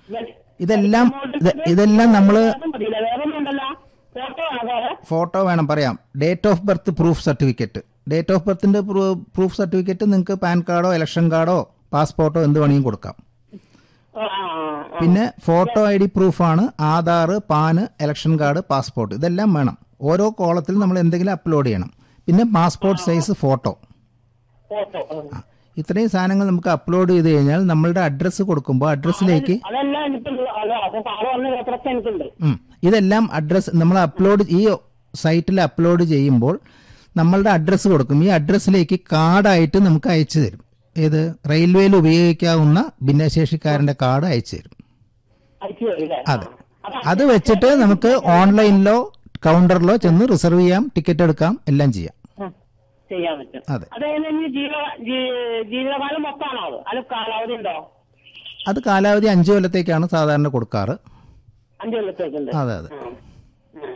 ഇതെല്ലാം ഇത് ഇതെല്ലാം നമ്മൾ മതിയില്ല വേറെ ഒന്നും ഉണ്ടല്ലോ ഫോട്ടോ ആണോ സാറേ ഫോട്ടോ വേണം പറയാം date of birth proof certificate date of ബർത്തിന്റെ പ്രൂഫ് സർട്ടിഫിക്കറ്റ് നിങ്ങൾക്ക് പാൻ കാർഡോ ഇലക്ഷൻ കാർഡോ പാസ്പോർട്ടോ എന്ത് വേണമെങ്കിലും കൊടുക്കാം ആ, ആ, ആ. പിന്നെ ഫോട്ടോ ഐ ഡി പ്രൂഫാണ് Aadhaar PAN election card passport ഇതെല്ലാം വേണം ഓരോ കോളത്തിൽ നമ്മൾ എന്തെങ്കിലും അപ്ലോഡ് ചെയ്യണം പിന്നെ പാസ്പോർട്ട് സൈസ് ഫോട്ടോ ഫോട്ടോ ആ. ഇത്രയും സാധനങ്ങൾ നമുക്ക് അപ്ലോഡ് ചെയ്ത് കഴിഞ്ഞാൽ നമ്മളുടെ അഡ്രസ്സ് കൊടുക്കുമ്പോൾ അഡ്രസ്സിലേക്ക് അതെല്ലാം എനിക്കുണ്ട് അതെ അപ്പൊ സാറ് പറഞ്ഞ പേപ്പറൊക്കെ എനിക്കുണ്ട് ഉം. ഇതെല്ലാം അഡ്രസ്സ് നമ്മൾ അപ്ലോഡ് ഈ സൈറ്റിൽ അപ്ലോഡ് ചെയ്യുമ്പോൾ നമ്മളുടെ അഡ്രസ്സ് കൊടുക്കും ഈ അഡ്രസ്സിലേക്ക് കാർഡായിട്ട് നമുക്ക് അയച്ചു തരും ഏത് റെയിൽവേയിൽ ഉപയോഗിക്കാവുന്ന ഭിന്നശേഷിക്കാരന്റെ കാർഡ് അയച്ചു തരും അയച്ചു തരില്ലേ അതെ അത് വെച്ചിട്ട് നമുക്ക് ഓൺലൈനിലോ കൗണ്ടറിലോ ചെന്ന് റിസർവ് ചെയ്യാം ടിക്കറ്റ് എടുക്കാം എല്ലാം ചെയ്യാം ആ, ചെയ്യാൻ പറ്റും അതെ. അതായത് ഇനി ജീവ ജീ- ജീവിതകാലം മൊത്തമാണോ അത് അല്ല കാലാവധി ഉണ്ടോ അത് കാലാവധി അഞ്ചു കൊല്ലത്തേക്കാണ് സാധാരണ കൊടുക്കാറ് അഞ്ചു കൊല്ലത്തേക്കുണ്ട് അതെ അതെ ആ. ആ.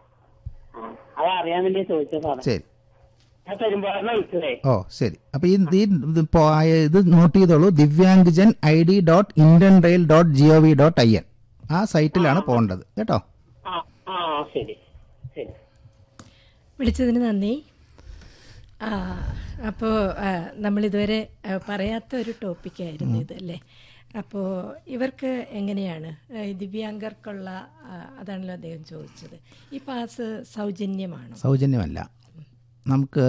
ആ. അതറിയാൻ വേണ്ടി ചോദിച്ചത് സാറേ ശരി ഞാൻ പെരുമ്പാറിനെ വിളിച്ചതേ ഓ ശരി അപ്പൊ ഈ ഈ ഇത് ഇപ്പോ ആയ- ഇത് നോട്ട് ചെയ്തോളൂ Divyangjan I D dot Indian rail dot G O V dot I N ആ സൈറ്റിലാണ് പോകേണ്ടത് കേട്ടോ ആ ആ ശരി ശരി വിളിച്ചതിന് നന്ദി ആ അപ്പോൾ നമ്മളിതുവരെ ആ, പറയാത്ത ഒരു ടോപ്പിക്കായിരുന്നു ഇത് അല്ലേ അപ്പോൾ ഇവർക്ക് എങ്ങനെയാണ് ആ, ഈ ദിവ്യാംഗർക്കുള്ള ആ, അതാണല്ലോ അദ്ദേഹം ചോദിച്ചത് ഈ പാസ് സൗജന്യമാണോ സൗജന്യമല്ല നമുക്ക്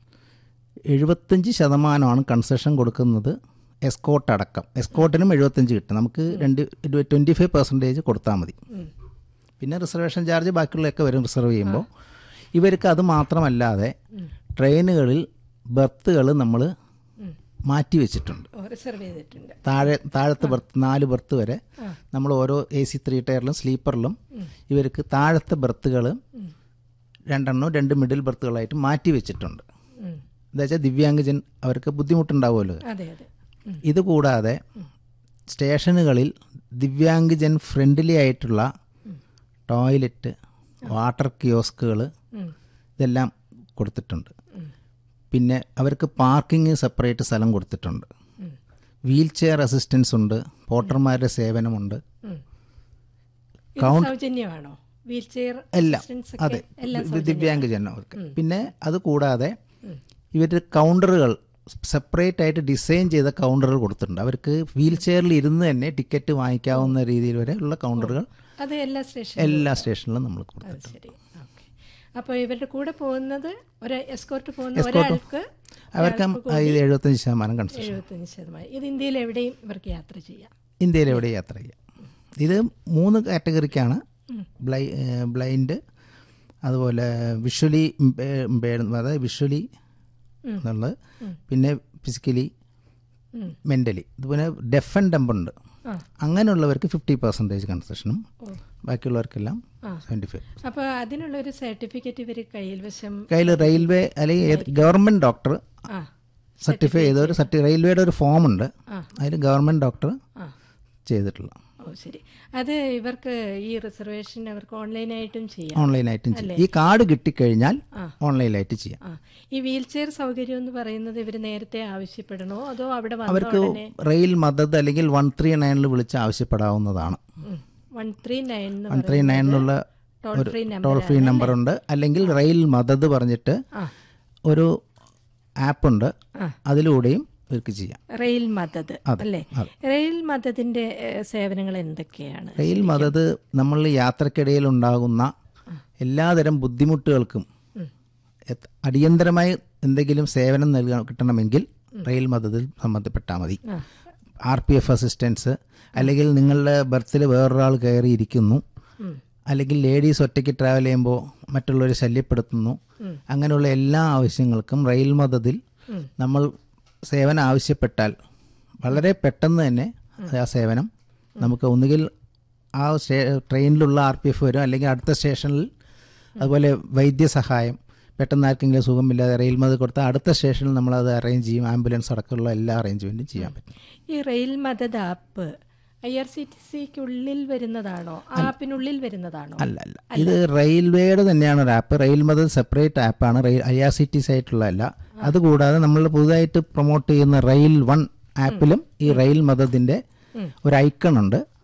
എഴുപത്തഞ്ച് ശതമാനമാണ് കൺസെഷൻ കൊടുക്കുന്നത് എസ്കോട്ട് അടക്കം എസ്കോട്ടിനും എഴുപത്തഞ്ച് കിട്ടും നമുക്ക് രണ്ട് ട്വൻറ്റി ഫൈവ് പെർസെൻറ്റേജ് കൊടുത്താൽ മതി പിന്നെ റിസർവേഷൻ ചാർജ് ബാക്കിയുള്ളതൊക്കെ വരും റിസർവ് ചെയ്യുമ്പോൾ ഇവർക്ക് അത് മാത്രമല്ലാതെ ട്രെയിനുകളിൽ ബർത്തുകൾ നമ്മൾ മാറ്റി വെച്ചിട്ടുണ്ട് ഓ റിസർവ് ചെയ്തിട്ടുണ്ട് താഴെ താഴത്തെ ബർത്ത് നാല് ബർത്ത് വരെ നമ്മൾ ഓരോ എ സി ത്രീ ടയറിലും സ്ലീപ്പറിലും ഇവർക്ക് താഴത്തെ ബർത്തുകൾ രണ്ടെണ്ണം രണ്ട് മിഡിൽ ബർത്തുകളായിട്ട് മാറ്റി വെച്ചിട്ടുണ്ട് ഉം. എന്താ വെച്ചാൽ ദിവ്യാംഗജൻ അവർക്ക് ബുദ്ധിമുട്ടുണ്ടാവുമല്ലോ അതെ അതെ ഉം. ഇത് കൂടാതെ സ്റ്റേഷനുകളിൽ ദിവ്യാംഗജൻ ഫ്രണ്ട്ലി ആയിട്ടുള്ള ടോയ്ലറ്റ് വാട്ടർ കിയോസ്കുകൾ ഉം. ഇതെല്ലാം കൊടുത്തിട്ടുണ്ട് പിന്നെ അവർക്ക് പാർക്കിംഗ് സെപ്പറേറ്റ് സ്ഥലം കൊടുത്തിട്ടുണ്ട് വീൽ ചെയർ അസിസ്റ്റൻസ് ഉണ്ട് പോട്ടർമാരുടെ സേവനമുണ്ട് ഉം. ഇത് സൗജന്യമാണോ വീൽ ചെയർ എല്ലാം assistance അതെ ഒക്കെ എല്ലാം ദി- ദിവ്യാംഗജൻ അവർക്ക് പിന്നെ അത് കൂടാതെ ഇവർ കൗണ്ടറുകൾ സെപ്പറേറ്റ് ആയിട്ട് ഡിസൈൻ ചെയ്ത കൗണ്ടറുകൾ കൊടുത്തിട്ടുണ്ട് അവർക്ക് വീൽ ചെയറിൽ ഇരുന്ന് തന്നെ ടിക്കറ്റ് വാങ്ങിക്കാവുന്ന രീതിയിൽ വരെ ഉള്ള കൗണ്ടറുകൾ അത് എല്ലാ സ്റ്റേഷനും എല്ലാ സ്റ്റേഷനിലും നമ്മൾ കൊടുത്തു അത് ശരി ഓക്കെ അപ്പോൾ ഇവരുടെ കൂടെ പോകുന്നത് ഒരു എസ്കോർട്ട് പോകുന്ന ഒരാൾക്ക് അവർക്ക് ഇത് എഴുപത്തഞ്ച് ശതമാനം കൺസെഷൻ എഴുപത്തഞ്ച് ശതമാനം ഇത് ഇന്ത്യയിൽ എവിടെയും ഇവർക്ക് യാത്ര ചെയ്യാം ഇന്ത്യയിൽ എവിടെ യാത്ര ചെയ്യാം ഇത് മൂന്ന് കാറ്റഗറിക്കാണ് ബ്ലൈ ബ്ലൈൻഡ് അതുപോലെ വിഷ്വലി അതായത് വിഷ്വലി എന്നുള്ളത് പിന്നെ ഫിസിക്കലി മെൻ്റലി ഇതുപോലെ ഡെഫ് ആൻഡ് ഡംബ് ഉണ്ട് അങ്ങനെയുള്ളവർക്ക് ഫിഫ്റ്റി പെർസെൻറ്റേജ് കൺസെഷനും ബാക്കിയുള്ളവർക്കെല്ലാം സെവൻറ്റി ഫൈവ് അപ്പോൾ അതിനുള്ള ഒരു സർട്ടിഫിക്കറ്റ് ഇവർ കയ്യിൽ വശം കയ്യിൽ റെയിൽവേ അല്ലെങ്കിൽ ഗവൺമെൻറ് ഡോക്ടർ ആ സർട്ടിഫൈ ചെയ്ത ഒരു സർട്ടി റെയിൽവേയുടെ ഒരു ഫോം ഉണ്ട് അതിൽ ഗവൺമെൻറ് ഡോക്ടർ ആ ചെയ്തിട്ടുള്ള ഓ ശരി അത് ഇവർക്ക് ഈ റിസർവേഷൻ അവർക്ക് ഓൺലൈനായിട്ടും ചെയ്യാം ഓൺലൈനായിട്ടും ചെയ്യാം ഈ കാർഡ് കിട്ടിക്കഴിഞ്ഞാൽ ഓൺലൈനായിട്ട് ചെയ്യാം ആ ഈ വീൽ ചെയർ സൗകര്യം എന്ന് പറയുന്നത് ഇവർ നേരത്തെ ആവശ്യപ്പെടണോ അതോ അവിടെ വന്ന അവർക്ക് ഉടനെ റെയിൽ മദത് അല്ലെങ്കിൽ വൺ ത്രീ നയനിൽ വിളിച്ച് ആവശ്യപ്പെടാവുന്നതാണ് one three nine one three നയനിലുള്ള ടോൾ ഒരു ഫ്രീ ടോൾ ഫ്രീ നമ്പർ ഉണ്ട് അല്ലെങ്കിൽ റെയിൽ മദത് പറഞ്ഞിട്ട് ഒരു ആപ്പുണ്ട് അതിലൂടെയും ഇവർക്ക് ചെയ്യാം റെയിൽ മദത് അല്ലേ റെയിൽ മദതിന്റെ ഏഹ്, സേവനങ്ങൾ എന്തൊക്കെയാണ് റെയിൽ മദത് നമ്മൾ യാത്രക്കിടയിൽ ഉണ്ടാകുന്ന എല്ലാതരം ബുദ്ധിമുട്ടുകൾക്കും എത്- അടിയന്തരമായി എന്തെങ്കിലും സേവനം നൽകാൻ കിട്ടണമെങ്കിൽ റെയിൽ മദതിൽ സംബന്ധപ്പെട്ടാൽ മതി ആർ പി എഫ് അസിസ്റ്റൻസ് അല്ലെങ്കിൽ നിങ്ങളുടെ ബർത്തിൽ വേറൊരാൾ കയറിയിരിക്കുന്നു അല്ലെങ്കിൽ ലേഡീസ് ഒറ്റയ്ക്ക് ട്രാവൽ ചെയ്യുമ്പോൾ മറ്റുള്ളവരെ ശല്യപ്പെടുത്തുന്നു അങ്ങനെയുള്ള എല്ലാ ആവശ്യങ്ങൾക്കും റെയിൽ മദതിൽ നമ്മൾ സേവനം ആവശ്യപ്പെട്ടാൽ വളരെ പെട്ടെന്ന് തന്നെ ആ സേവനം നമുക്ക് ഒന്നുകിൽ ആ സ്റ്റേ ട്രെയിനിലുള്ള ആർ പി എഫ് വരും അല്ലെങ്കിൽ അടുത്ത സ്റ്റേഷനിൽ അതുപോലെ വൈദ്യസഹായം പെട്ടെന്ന് ആർക്കെങ്കിലും സുഖമില്ലാതെ റെയിൽ മത് കൊടുത്താൽ അടുത്ത സ്റ്റേഷനിൽ നമ്മളത് അറേഞ്ച് ചെയ്യും ആംബുലൻസ് അടക്കമുള്ള എല്ലാ അറേഞ്ച്മെൻറ്റും ചെയ്യാൻ പറ്റും ഈ rail Madad app I R C T സിക്കുള്ളിൽ വരുന്നതാണോ ആപ്പിനുള്ളിൽ വരുന്നതാണോ അല്ല അല്ല ഇത് റെയിൽവേയുടെ തന്നെയാണ് ഒരു ആപ്പ് റെയിൽ മദത് സെപ്പറേറ്റ് ആപ്പാണ് rail I R C T C ആയിട്ടുള്ളതല്ല അതുകൂടാതെ നമ്മൾ പുതുതായിട്ട് പ്രൊമോട്ട് ചെയ്യുന്ന റെയിൽ വൺ ആപ്പിലും ഈ റെയിൽ മദതിൻ്റെ ഒരു ഐക്കൺ ഉണ്ട്